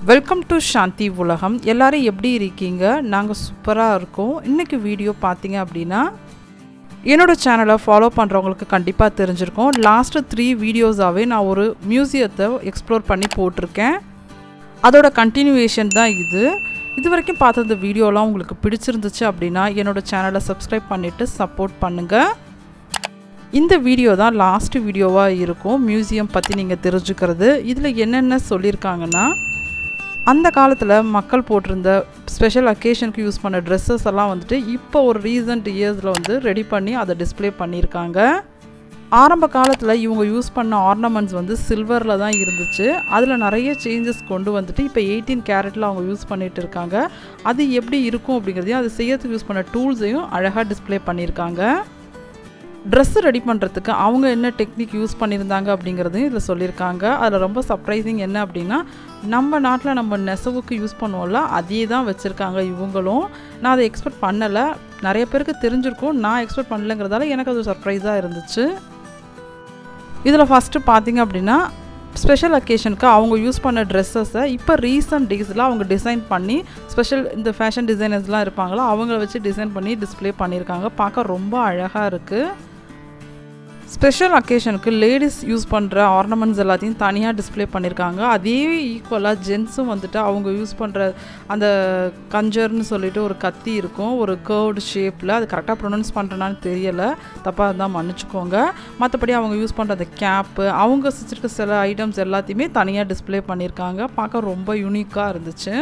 welcome to சாந்தி உலகம் எல்லாரும் எப்படி இருக்கீங்க நாங்கள் சூப்பராக இருக்கோம் இன்றைக்கி வீடியோ பார்த்தீங்க அப்படின்னா என்னோட சேனலை ஃபாலோ பண்ணுறவங்களுக்கு கண்டிப்பாக தெரிஞ்சிருக்கும் லாஸ்ட்டு த்ரீ வீடியோஸாகவே நான் ஒரு மியூசியத்தை எக்ஸ்ப்ளோர் பண்ணி போட்டிருக்கேன் அதோட கண்டினியூவேஷன் தான் இது இது வரைக்கும் பார்த்த இந்த வீடியோலாம் உங்களுக்கு பிடிச்சிருந்துச்சு அப்படின்னா என்னோடய சேனலை சப்ஸ்கிரைப் பண்ணிவிட்டு சப்போர்ட் பண்ணுங்கள் இந்த வீடியோ தான் லாஸ்ட் வீடியோவாக இருக்கும் மியூசியம் பற்றி நீங்கள் தெரிஞ்சுக்கிறது இதில் என்னென்ன சொல்லியிருக்காங்கன்னா அந்த காலத்தில் மக்கள் போட்டிருந்த ஸ்பெஷல் அக்கேஷனுக்கு யூஸ் பண்ண ட்ரெஸ்ஸஸ் எல்லாம் வந்துட்டு இப்போ ஒரு ரீசன்ட் இயர்ஸில் வந்து ரெடி பண்ணி அதை டிஸ்ப்ளே பண்ணியிருக்காங்க ஆரம்ப காலத்தில் இவங்க யூஸ் பண்ண ஆர்னமெண்ட்ஸ் வந்து சில்வரில் தான் இருந்துச்சு அதில் நிறைய சேஞ்சஸ் கொண்டு வந்துட்டு இப்போ எயிட்டீன் கேரட்டில் அவங்க யூஸ் பண்ணிகிட்டு இருக்காங்க அது எப்படி இருக்கும் அப்படிங்கிறதையும் அது செய்யறதுக்கு யூஸ் பண்ண டூல்ஸையும் அழகாக டிஸ்ப்ளே பண்ணியிருக்காங்க ட்ரெஸ்ஸு ரெடி பண்ணுறதுக்கு அவங்க என்ன டெக்னிக் யூஸ் பண்ணியிருந்தாங்க அப்படிங்கிறதையும் இதில் சொல்லியிருக்காங்க அதில் ரொம்ப சர்ப்ரைசிங் என்ன அப்படின்னா நம்ம நாட்டில் நம்ம நெசவுக்கு யூஸ் பண்ணுவோம்ல அதே தான் வச்சுருக்காங்க இவங்களும் நான் அதை எக்ஸ்பெக்ட் பண்ணலை நிறைய பேருக்கு தெரிஞ்சிருக்கும் நான் எக்ஸ்பெக்ட் பண்ணலைங்கிறதால எனக்கு அது சர்ப்ரைஸாக இருந்துச்சு இதில் ஃபஸ்ட்டு பார்த்தீங்க அப்படின்னா ஸ்பெஷல் அக்கேஷனுக்கு அவங்க யூஸ் பண்ண ட்ரெஸ்ஸஸை இப்போ ரீசன்ட் டேஸில் அவங்க டிசைன் பண்ணி ஸ்பெஷல் இந்த ஃபேஷன் டிசைனர்ஸ்லாம் இருப்பாங்களோ அவங்கள வச்சு டிசைன் பண்ணி டிஸ்ப்ளே பண்ணியிருக்காங்க பார்க்க ரொம்ப அழகாக இருக்குது ஸ்பெஷல் அக்கேஷனுக்கு லேடிஸ் யூஸ் பண்ணுற ஆர்னமெண்ட்ஸ் எல்லாத்தையும் தனியாக டிஸ்ப்ளே பண்ணியிருக்காங்க அதே ஈக்குவலாக ஜென்ஸும் வந்துட்டு அவங்க யூஸ் பண்ணுற அந்த கஞ்சர்னு சொல்லிட்டு ஒரு கத்தி இருக்கும் ஒரு கேர்வ்டு ஷேப்பில் அது கரெக்டாக ப்ரொனவுன்ஸ் பண்ணுறனான்னு தெரியலை தப்பாக இருந்தால் மன்னிச்சுக்கோங்க மற்றபடி அவங்க யூஸ் பண்ணுற அந்த கேப்பு அவங்க வச்சுருக்க சில ஐட்டம்ஸ் எல்லாத்தையுமே தனியாக டிஸ்ப்ளே பண்ணியிருக்காங்க பார்க்க ரொம்ப யூனிக்காக இருந்துச்சு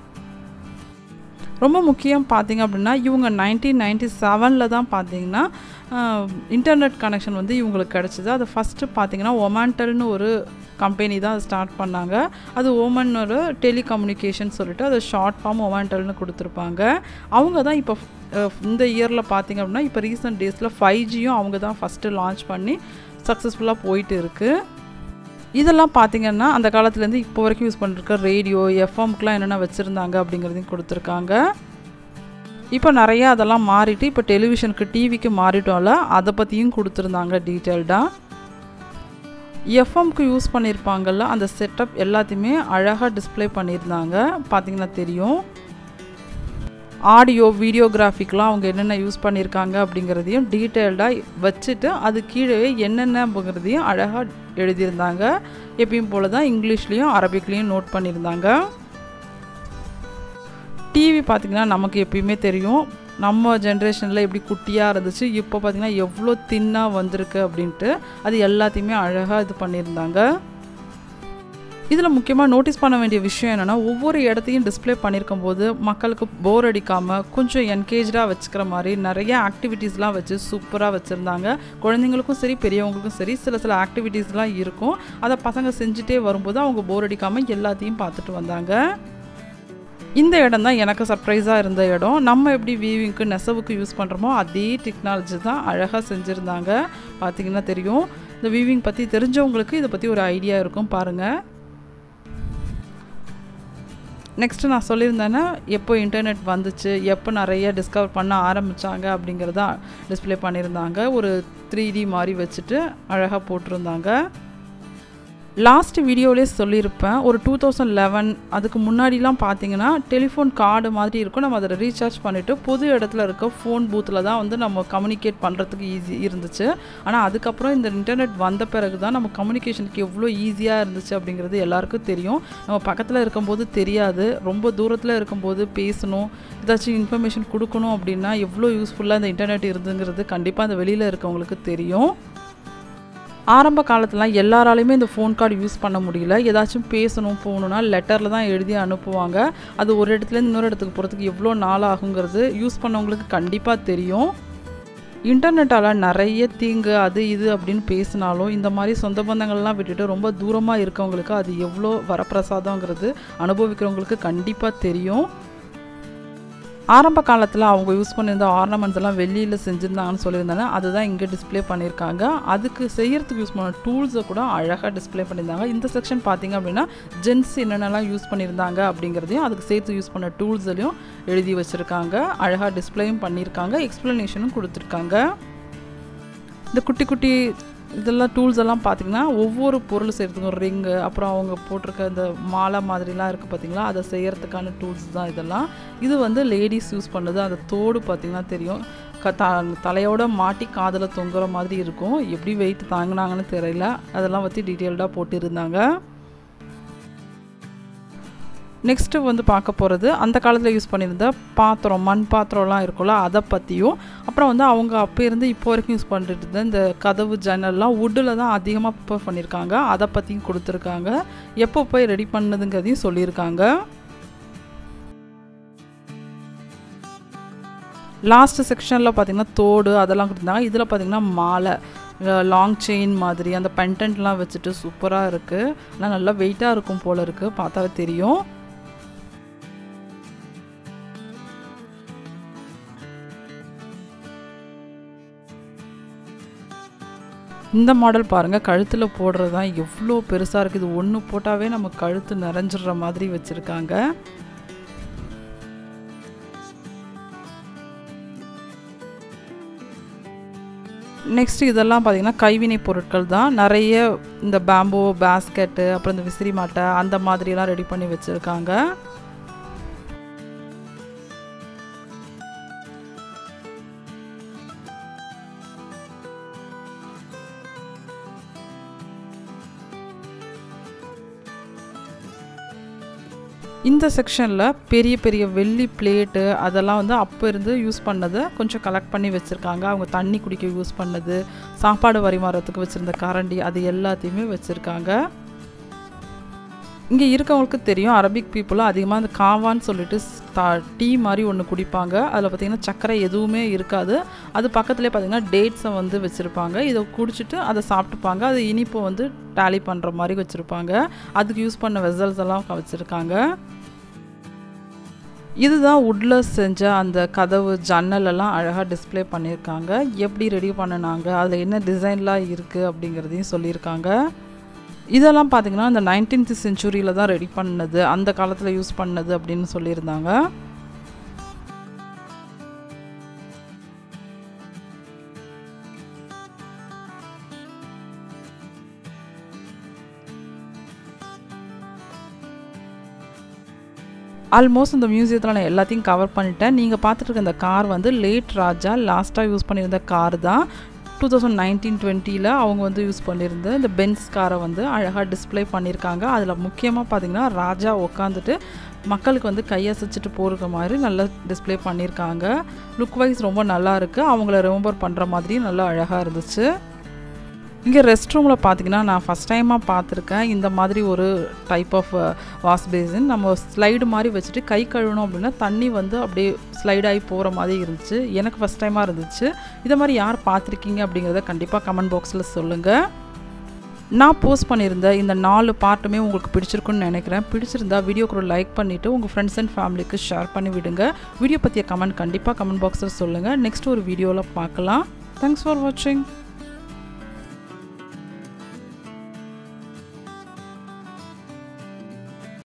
ரொம்ப முக்கியம் பார்த்தீங்க அப்படின்னா இவங்க நைன்டீன் நைன்டி செவனில் தான் பார்த்தீங்கன்னா இன்டர்நெட் கனெக்ஷன் வந்து இவங்களுக்கு கிடச்சிது அது ஃபஸ்ட்டு பார்த்தீங்கன்னா ஒமான்டல்னு ஒரு கம்பெனி தான் ஸ்டார்ட் பண்ணாங்க அது ஓமன் ஒரு டெலிகம்யூனிகேஷன் சொல்லிட்டு அது ஷார்ட் ஃபார்ம் ஒமான்டல்னு கொடுத்துருப்பாங்க அவங்க தான் இப்போ இந்த இயரில் பார்த்தீங்க அப்படின்னா இப்போ ரீசெண்ட் டேஸில் ஃபைவ் ஜியும் அவங்க தான் ஃபஸ்ட்டு லான்ச் பண்ணி சக்ஸஸ்ஃபுல்லாக போயிட்டு இருக்குது இதெல்லாம் பார்த்தீங்கன்னா அந்த காலத்துலேருந்து இப்போ வரைக்கும் யூஸ் பண்ணிருக்க ரேடியோ எஃப்எம்க்குலாம் என்னென்ன வச்சுருந்தாங்க அப்படிங்கிறதையும் கொடுத்துருக்காங்க இப்போ நிறையா அதெல்லாம் மாறிட்டு இப்போ டெலிவிஷனுக்கு டிவிக்கு மாறிட்டோம்ல அதை பற்றியும் கொடுத்துருந்தாங்க டீட்டெயில்டாக எஃப்எம்க்கு யூஸ் பண்ணியிருப்பாங்கல்ல அந்த செட்டப் எல்லாத்தையுமே அழகாக டிஸ்பிளே பண்ணியிருந்தாங்க பார்த்தீங்கன்னா தெரியும் ஆடியோ வீடியோகிராஃபிக்கெலாம் அவங்க என்னென்ன யூஸ் பண்ணியிருக்காங்க அப்படிங்கிறதையும் டீட்டெயில்டாக வச்சுட்டு அது கீழே என்னென்னங்கிறதையும் அழகாக எழுதியிருந்தாங்க எப்பயும் போல தான் இங்கிலீஷ்லேயும் அரபிக்லேயும் நோட் பண்ணியிருந்தாங்க டிவி பார்த்திங்கன்னா நமக்கு எப்பயுமே தெரியும் நம்ம ஜென்ரேஷனில் எப்படி குட்டியாக இருந்துச்சு இப்போ பார்த்திங்கன்னா எவ்வளோ தின்னாக வந்திருக்கு அப்படின்ட்டு அது எல்லாத்தையுமே அழகாக இது பண்ணியிருந்தாங்க இதில் முக்கியமாக நோட்டீஸ் பண்ண வேண்டிய விஷயம் என்னென்னா ஒவ்வொரு இடத்தையும் டிஸ்பிளே பண்ணியிருக்கும் போது மக்களுக்கு போர் அடிக்காமல் கொஞ்சம் என்கேஜாக வச்சுக்கிற மாதிரி நிறைய ஆக்டிவிட்டீஸ்லாம் வச்சு சூப்பராக வச்சுருந்தாங்க குழந்தைங்களுக்கும் சரி பெரியவங்களுக்கும் சரி சில சில ஆக்டிவிட்டீஸ்லாம் இருக்கும் அதை பசங்க செஞ்சுட்டே வரும்போது அவங்க போர் அடிக்காமல் எல்லாத்தையும் பார்த்துட்டு வந்தாங்க இந்த இடம் தான் எனக்கு சர்ப்ரைஸாக இருந்த இடம் நம்ம எப்படி வீவிங்க்கு நெசவுக்கு யூஸ் பண்ணுறோமோ அதே டெக்னாலஜி தான் அழகாக செஞ்சுருந்தாங்க பார்த்திங்கன்னா தெரியும் இந்த வீவிங் பற்றி தெரிஞ்சவங்களுக்கு இதை பற்றி ஒரு ஐடியா இருக்கும் பாருங்கள் நெக்ஸ்ட்டு நான் சொல்லியிருந்தேன்னா எப்போ இன்டர்நெட் வந்துச்சு எப்போ நிறைய டிஸ்கவர் பண்ண ஆரம்பித்தாங்க அப்படிங்கிறத டிஸ்பிளே பண்ணியிருந்தாங்க ஒரு த்ரீ டி மாதிரி வச்சுட்டு அழகாக போட்டிருந்தாங்க லாஸ்ட் வீடியோவிலே சொல்லியிருப்பேன் ஒரு டூ தௌசண்ட் லெவன் அதுக்கு முன்னாடிலாம் பார்த்தீங்கன்னா டெலிஃபோன் கார்டு மாதிரி இருக்கும் நம்ம அதை ரீசார்ஜ் பண்ணிவிட்டு பொது இடத்துல இருக்க ஃபோன் பூத்தில் தான் வந்து நம்ம கம்யூனிகேட் பண்ணுறதுக்கு ஈஸி இருந்துச்சு ஆனால் அதுக்கப்புறம் இந்த இன்டர்நெட் வந்த பிறகு தான் நம்ம கம்யூனிகேஷனுக்கு எவ்வளோ ஈஸியாக இருந்துச்சு அப்படிங்கிறது எல்லாருக்கும் தெரியும் நம்ம பக்கத்தில் இருக்கும்போது தெரியாது ரொம்ப தூரத்தில் இருக்கும்போது பேசணும் ஏதாச்சும் இன்ஃபர்மேஷன் கொடுக்கணும் அப்படின்னா எவ்வளோ யூஸ்ஃபுல்லாக இந்த இன்டர்நெட் இருந்துங்கிறது கண்டிப்பாக அந்த வெளியில் இருக்கவங்களுக்கு தெரியும் ஆரம்ப காலத்துலாம் எல்லாராலையுமே இந்த ஃபோன் கார்டு யூஸ் பண்ண முடியல ஏதாச்சும் பேசணும் போகணுன்னா லெட்டரில் தான் எழுதி அனுப்புவாங்க அது ஒரு இடத்துலேருந்து இன்னொரு இடத்துக்கு போகிறதுக்கு எவ்வளோ நாள் ஆகுங்கிறது யூஸ் பண்ணவங்களுக்கு கண்டிப்பாக தெரியும் இன்டர்நெட்டால் நிறைய தீங்கு அது இது அப்படின்னு பேசினாலும் இந்த மாதிரி சொந்த பந்தங்கள்லாம் விட்டுட்டு ரொம்ப தூரமாக இருக்கவங்களுக்கு அது எவ்வளோ வரப்பிரசாதங்கிறது அனுபவிக்கிறவங்களுக்கு கண்டிப்பாக தெரியும் ஆரம்ப காலத்தில் அவங்க யூஸ் பண்ணியிருந்த ஆர்னமெண்ட்ஸ் எல்லாம் வெளியில் செஞ்சுருந்தாங்கன்னு சொல்லியிருந்தாங்க அதுதான் இங்கே டிஸ்பிளே பண்ணியிருக்காங்க அதுக்கு செய்யறதுக்கு யூஸ் பண்ண டூல்ஸை கூட அழகாக டிஸ்பிளே பண்ணியிருந்தாங்க இந்த செக்ஷன் பார்த்தீங்க அப்படின்னா ஜென்ஸ் என்னென்னலாம் யூஸ் பண்ணியிருந்தாங்க அப்படிங்கிறதையும் அதுக்கு சேர்த்து யூஸ் பண்ண டூல்ஸ்லையும் எழுதி வச்சுருக்காங்க அழகாக டிஸ்பிளேயும் பண்ணியிருக்காங்க எக்ஸ்ப்ளனேஷனும் கொடுத்துருக்காங்க இந்த குட்டி குட்டி இதெல்லாம் டூல்ஸ் எல்லாம் பார்த்திங்கன்னா ஒவ்வொரு பொருள் செய்கிறதுக்கும் ரிங்கு அப்புறம் அவங்க போட்டிருக்க இந்த மாலை மாதிரிலாம் இருக்குது பார்த்திங்களா அதை செய்கிறதுக்கான டூல்ஸ் தான் இதெல்லாம் இது வந்து லேடிஸ் யூஸ் பண்ணுது அந்த தோடு பார்த்திங்கன்னா தெரியும் க த தலையோட மாட்டி காதில் தொங்குற மாதிரி இருக்கும் எப்படி வெயிட் தாங்கினாங்கன்னு தெரியல அதெல்லாம் பற்றி டீட்டெயில்டாக போட்டிருந்தாங்க நெக்ஸ்ட்டு வந்து பார்க்க போகிறது அந்த காலத்தில் யூஸ் பண்ணியிருந்த பாத்திரம் மண் பாத்திரம்லாம் இருக்கும்ல அதை பற்றியும் அப்புறம் வந்து அவங்க அப்போ இருந்து இப்போ வரைக்கும் யூஸ் பண்ணிட்டு இருந்த இந்த கதவு ஜன்னல்லாம் வுட்டில் தான் அதிகமாக ப்ரிப்பேர் பண்ணியிருக்காங்க அதை பற்றியும் கொடுத்துருக்காங்க எப்போ போய் ரெடி பண்ணதுங்கிறதையும் சொல்லியிருக்காங்க லாஸ்ட் செக்ஷனில் பார்த்திங்கன்னா தோடு அதெல்லாம் கொடுத்துருந்தாங்க இதில் பார்த்திங்கன்னா மாலை லாங் செயின் மாதிரி அந்த பென்டென்ட்லாம் வச்சுட்டு சூப்பராக இருக்குது ஆனால் நல்லா வெயிட்டாக இருக்கும் போல் இருக்குது பார்த்தாவே தெரியும் இந்த மாடல் பாருங்கள் கழுத்தில் போடுறது தான் எவ்வளோ பெருசாக இருக்குது இது ஒன்று போட்டாவே நம்ம கழுத்து நிறைஞ்சிடுற மாதிரி வச்சுருக்காங்க நெக்ஸ்ட் இதெல்லாம் பார்த்திங்கன்னா கைவினை பொருட்கள் தான் நிறைய இந்த பேம்போ பேஸ்கெட்டு அப்புறம் இந்த விசிறி மாட்டை அந்த மாதிரிலாம் ரெடி பண்ணி வச்சுருக்காங்க இந்த செக்ஷனில் பெரிய பெரிய வெள்ளி பிளேட்டு அதெல்லாம் வந்து அப்போ இருந்து யூஸ் பண்ணதை கொஞ்சம் கலெக்ட் பண்ணி வச்சுருக்காங்க அவங்க தண்ணி குடிக்க யூஸ் பண்ணது சாப்பாடு வரிமாறத்துக்கு வச்சுருந்த கரண்டி அது எல்லாத்தையுமே வச்சுருக்காங்க இங்கே இருக்கவங்களுக்கு தெரியும் அரபிக் பீப்புளும் அதிகமாக இந்த காவான்னு சொல்லிட்டு டீ மாதிரி ஒன்று குடிப்பாங்க அதில் பார்த்திங்கன்னா சர்க்கரை எதுவுமே இருக்காது அது பக்கத்துலேயே பார்த்திங்கன்னா டேட்ஸை வந்து வச்சுருப்பாங்க இதை குடிச்சிட்டு அதை சாப்பிட்டுப்பாங்க அது இனிப்பு வந்து டேலி பண்ணுற மாதிரி வச்சுருப்பாங்க அதுக்கு யூஸ் பண்ண வெசல்ஸ் எல்லாம் வச்சுருக்காங்க இதுதான் வுட்டில் செஞ்ச அந்த கதவு ஜன்னல் எல்லாம் அழகாக டிஸ்பிளே பண்ணியிருக்காங்க எப்படி ரெடி பண்ணினாங்க அதில் என்ன டிசைன்லாம் இருக்குது அப்படிங்கிறதையும் சொல்லியிருக்காங்க இதெல்லாம் பார்த்திங்கன்னா இந்த நைன்டீன்த் செஞ்சுரியில் தான் ரெடி பண்ணது அந்த காலத்தில் யூஸ் பண்ணது அப்படின்னு சொல்லியிருந்தாங்க ஆல்மோஸ்ட் இந்த மியூசியத்தில் நான் எல்லாத்தையும் கவர் பண்ணிட்டேன் நீங்கள் பார்த்துட்டு இருக்க இந்த கார் வந்து லேட் ராஜா லாஸ்ட்டாக யூஸ் பண்ணியிருந்த கார் தான் டூ தௌசண்ட் நைன்டீன் டுவெண்ட்டியில் அவங்க வந்து யூஸ் பண்ணியிருந்த இந்த பென்ஸ் காரை வந்து அழகாக டிஸ்பிளே பண்ணியிருக்காங்க அதில் முக்கியமாக பார்த்திங்கன்னா ராஜா உட்காந்துட்டு மக்களுக்கு வந்து கையசைச்சிட்டு போகிற மாதிரி நல்லா டிஸ்பிளே பண்ணியிருக்காங்க லுக் வைஸ் ரொம்ப நல்லா இருக்குது அவங்கள ரிமெம்பர் பண்ணுற மாதிரியும் நல்லா அழகாக இருந்துச்சு இங்கே ரெஸ்ட் ரூமில் பார்த்தீங்கன்னா நான் ஃபஸ்ட் டைமாக பார்த்துருக்கேன் இந்த மாதிரி ஒரு டைப் ஆஃப் வாஷ் பேசின் நம்ம ஸ்லைடு மாதிரி வச்சுட்டு கை கழுவணும் அப்படின்னா தண்ணி வந்து அப்படியே ஸ்லைடாகி போகிற மாதிரி இருந்துச்சு எனக்கு ஃபஸ்ட் டைமாக இருந்துச்சு இதை மாதிரி யார் பார்த்துருக்கீங்க அப்படிங்கிறத கண்டிப்பாக கமெண்ட் பாக்ஸில் சொல்லுங்கள் நான் போஸ்ட் பண்ணியிருந்த இந்த நாலு பார்ட்டுமே உங்களுக்கு பிடிச்சிருக்குன்னு நினைக்கிறேன் பிடிச்சிருந்தா வீடியோக்கு ஒரு லைக் பண்ணிவிட்டு உங்கள் ஃப்ரெண்ட்ஸ் அண்ட் ஃபேமிலிக்கு ஷேர் பண்ணி விடுங்க வீடியோ பற்றிய கமெண்ட் கண்டிப்பாக கமெண்ட் பாக்ஸில் சொல்லுங்கள் நெக்ஸ்ட் ஒரு வீடியோவில் பார்க்கலாம் தேங்க்ஸ் ஃபார் வாட்சிங்